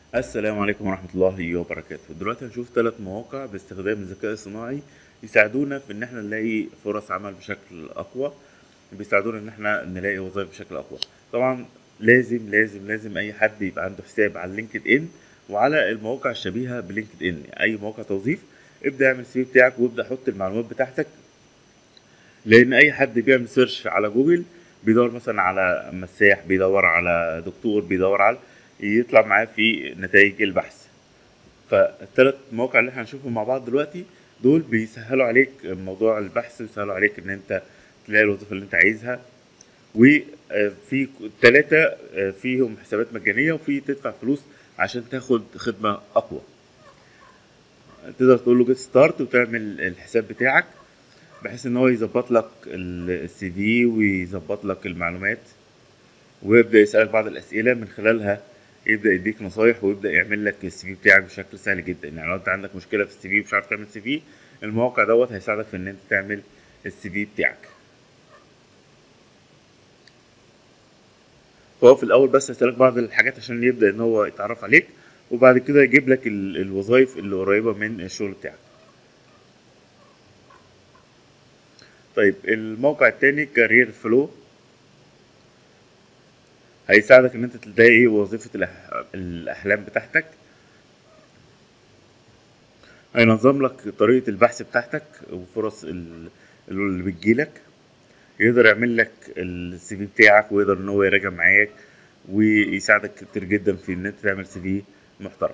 السلام عليكم ورحمة الله وبركاته دلوقتي هنشوف ثلاث مواقع باستخدام الذكاء الصناعي يساعدونا في ان احنا نلاقي فرص عمل بشكل اقوى بيساعدونا ان احنا نلاقي وظائف بشكل اقوى طبعا لازم لازم لازم اي حد يبقى عنده حساب على لينكد ان وعلى المواقع الشبيهة بلينكد ان اي موقع توظيف ابدا اعمل السي في بتاعك وابدا حط المعلومات بتاعتك لان اي حد بيعمل سيرش على جوجل بيدور مثلا على مساح بيدور على دكتور بيدور على يطلع معاه في نتائج البحث فالثلاث مواقع اللي احنا هنشوفهم مع بعض دلوقتي دول بيسهلوا عليك موضوع البحث بيسهلوا عليك ان انت تلاقي الوظيفه اللي انت عايزها وفي ثلاثة فيهم حسابات مجانية وفي تدفع فلوس عشان تاخد خدمة أقوى تقدر تقول له جيت ستارت وتعمل الحساب بتاعك بحيث ان هو يظبط لك السي في ويظبط لك المعلومات ويبدا يسالك بعض الاسئله من خلالها يبدا يديك نصايح ويبدا يعمل لك السي في بتاعك بشكل سهل جدا يعني لو انت عندك مشكله في السي في ومش عارف تعمل سي في الموقع دوت هيساعدك في ان انت تعمل السي في بتاعك فهو في الاول بس هيسالك بعض الحاجات عشان يبدا ان هو يتعرف عليك وبعد كده يجيب لك الوظائف اللي قريبه من الشغل بتاعك طيب الموقع التاني كارير فلو هيساعدك ان انت تلاقي وظيفة الأح... الاحلام بتاعتك هينظم لك طريقة البحث بتاعتك وفرص ال- اللي بتجيلك يقدر يعمل لك السي في بتاعك ويقدر ان هو يراجع معاك ويساعدك كتير جدا في ان انت تعمل سي في محترم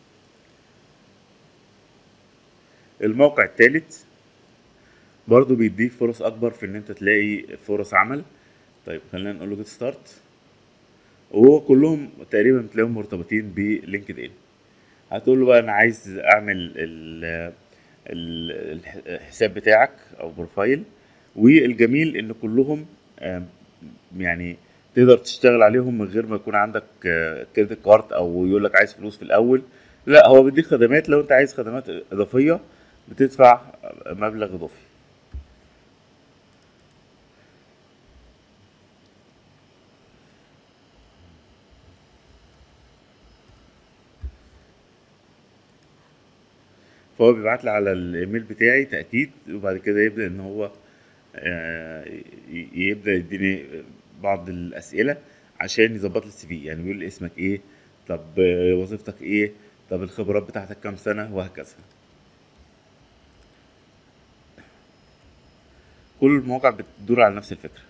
الموقع التالت برضو بيديك فرص اكبر في ان انت تلاقي فرص عمل طيب خلينا نقول له جيت ستارت وهو كلهم تقريبا بتلاقيهم مرتبطين بلينكد ان هتقول له بقى انا عايز اعمل ال ال الحساب بتاعك او بروفايل والجميل ان كلهم آم، يعني تقدر تشتغل عليهم من غير ما يكون عندك كريدت كارد او يقول لك عايز فلوس في الاول لا هو بيديك خدمات لو انت عايز خدمات اضافيه بتدفع مبلغ اضافي فهو بيبعت لي على الايميل بتاعي تاكيد وبعد كده يبدا ان هو آه، ي- يبدا يديني بعض الاسئله عشان يظبط لي السي في يعني بيقول لي اسمك ايه طب آه، وظيفتك ايه طب الخبرات بتاعتك كام سنه وهكذا كل المواقع بتدور على نفس الفكره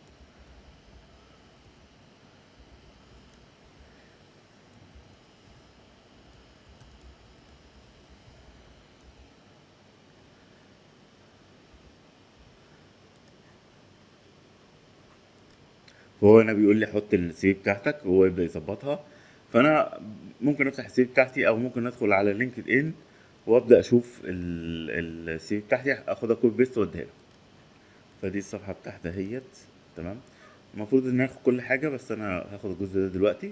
فهو هنا بيقول لي حط السي في بتاعتك وهو يبدا يظبطها فانا ممكن افتح السي في بتاعتي او ممكن ادخل على لينكد ان وابدا اشوف السي في بتاعتي اخدها كوبي بيست واديها له فدي الصفحه بتاعتي اهيت تمام المفروض ان أنا اخد كل حاجه بس انا هاخد الجزء ده دلوقتي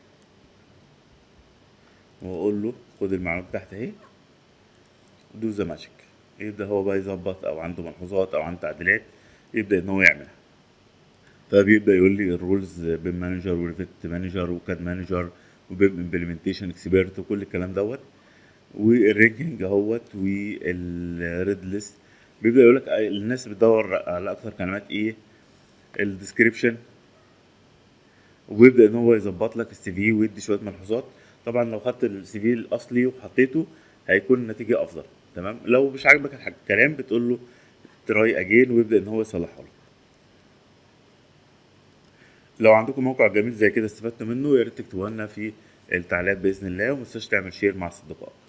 واقول له خد المعلومات بتاعتي اهي دو ذا ماجيك يبدا هو بقى يظبط او عنده ملحوظات او عنده تعديلات يبدا ان هو يعملها فبيبدا يقول لي الرولز بيم مانجر وريفت مانجر وكاد مانجر وبيم امبلمنتيشن اكسبيرت وكل الكلام دوت والرينكينج اهوت والريد ليست بيبدا يقول لك الناس بتدور على اكتر كلمات ايه الديسكريبشن ويبدا ان هو يظبط لك السي في ويدي شويه ملحوظات طبعا لو خدت السي في الاصلي وحطيته هيكون النتيجه افضل تمام لو مش عاجبك الح- الكلام بتقول له تراي اجين ويبدا ان هو يصلحه لك لو عندكم موقع جميل زي كده استفدتوا منه يا ريت تكتبوها لنا في التعليقات باذن الله وما تنساش تعمل شير مع اصدقائك